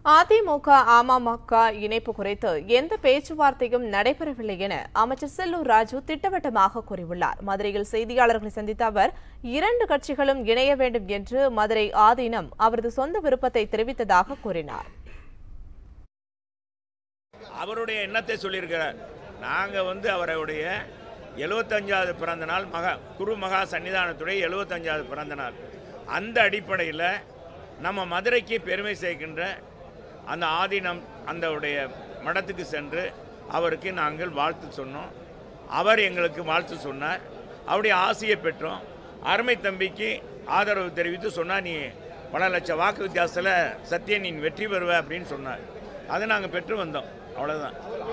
அதிமுக அமமுக இணைப்பு குறித்து எந்த பேச்சுவார்த்தையும் நடைபெறவில்லை என அமைச்சர் செல்லூர் ராஜு திட்டவட்டமாக கூறியுள்ளார் மதுரையில் செய்தியாளர்களை சந்தித்த அவர் இரண்டு கட்சிகளும் இணைய வேண்டும் என்று மதுரை ஆதீனம் அவரது சொந்த விருப்பத்தை தெரிவித்ததாக கூறினார் அவருடைய எண்ணத்தை சொல்லியிருக்கிறார் நாங்கள் வந்து அவருடைய எழுபத்தஞ்சாவது பிறந்த நாள் மகா குரு மகா சன்னிதானத்துடைய எழுபத்தஞ்சாவது பிறந்த நாள் அந்த அடிப்படையில் நம்ம மதுரைக்கு பெருமை சேர்க்கின்ற அந்த ஆதீனம் அந்த உடைய மடத்துக்கு சென்று அவருக்கு நாங்கள் வாழ்த்து சொன்னோம் அவர் எங்களுக்கு வாழ்த்து சொன்னார் அவருடைய ஆசையை பெற்றோம் அருமை தம்பிக்கு ஆதரவு தெரிவித்து சொன்னார் நீ பல லட்சம் வாக்கு வித்தியாசத்தில் சத்திய நீ வெற்றி பெறுவ அப்படின்னு சொன்னார் அதை நாங்கள் பெற்று வந்தோம் அவ்வளோதான்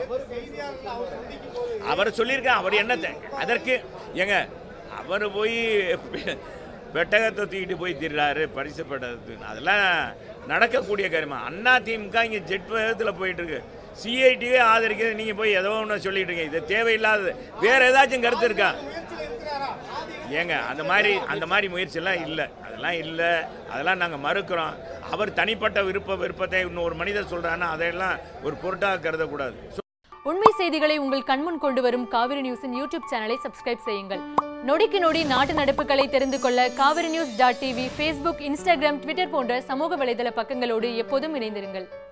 அவர் சொல்லியிருக்க அவர் என்னத்தை அதற்கு ஏங்க அவர் போய் பெட்டகத்தை தூக்கிட்டு போய் திடுறாரு பரிசு பெட்டகத்து அதெல்லாம் நடக்கக்கூடிய காரியமா அண்ணா திமுக இங்கே ஜெட் வேகத்தில் போயிட்டு இருக்கு சிஐடியே ஆதரிக்கிறது நீங்கள் போய் ஏதோ ஒன்று சொல்லிட்டு இருக்கீங்க இது தேவையில்லாதது வேற ஏதாச்சும் கருத்து இருக்கா ஏங்க அந்த மாதிரி அந்த மாதிரி முயற்சியெல்லாம் இல்லை அதெல்லாம் இல்லை அதெல்லாம் நாங்கள் மறுக்கிறோம் அவர் தனிப்பட்ட விருப்ப விருப்பத்தை இன்னும் ஒரு மனிதர் சொல்கிறாருன்னா அதையெல்லாம் ஒரு பொருட்டாக கருதக்கூடாது உண்மை செய்திகளை உங்கள் கண்முன் கொண்டு வரும் காவிரி நியூஸின் யூடியூப் சேனலை சப்ஸ்கிரைப் செய்யுங்கள் நொடிக்கு நொடி நாட்டு நடப்புகளை தெரிந்து கொள்ள Kaveri news dot TV Facebook Instagram Twitter போன்ற சமூக வலைதள பக்கங்களோடு எப்போதும் இணைந்திருங்கள்